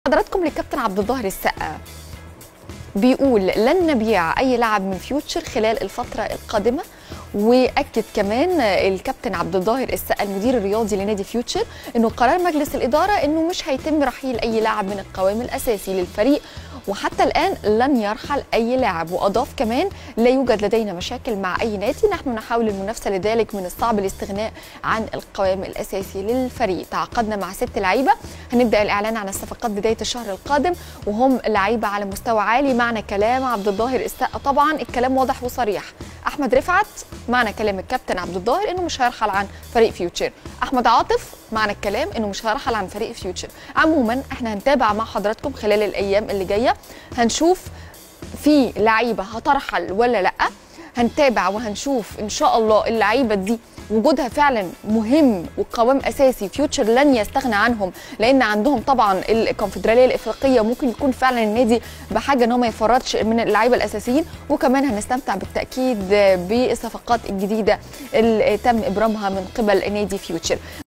حضراتكم للكابتن عبد الظاهر السقا بيقول لن نبيع اي لاعب من فيوتشر خلال الفتره القادمه واكد كمان الكابتن عبد الظاهر السقا المدير الرياضي لنادي فيوتشر انه قرار مجلس الاداره انه مش هيتم رحيل اي لاعب من القوام الاساسي للفريق وحتى الان لن يرحل اي لاعب واضاف كمان لا يوجد لدينا مشاكل مع اي نادي نحن نحاول المنافسه لذلك من الصعب الاستغناء عن القوام الاساسي للفريق تعاقدنا مع ست لعيبه هنبدا الاعلان عن الصفقات بدايه الشهر القادم وهم لعيبه على مستوى عالي معنى كلام عبد الظاهر السقا طبعا الكلام واضح وصريح احمد رفعت معنى كلام الكابتن عبد الظاهر انه مش هيرحل عن فريق فيوتشر احمد عاطف معنى الكلام انه مش هيرحل عن فريق فيوتشر عموما احنا هنتابع مع حضراتكم خلال الايام اللي جايه هنشوف في لعيبه هترحل ولا لا هنتابع وهنشوف ان شاء الله اللعيبه دي وجودها فعلا مهم وقوام اساسي فيوتشر لن يستغنى عنهم لان عندهم طبعا الكونفدراليه الافريقيه ممكن يكون فعلا النادي بحاجه ان هو ما يفرطش من اللعيبه الاساسيين وكمان هنستمتع بالتاكيد بالصفقات الجديده اللي تم ابرامها من قبل نادي فيوتشر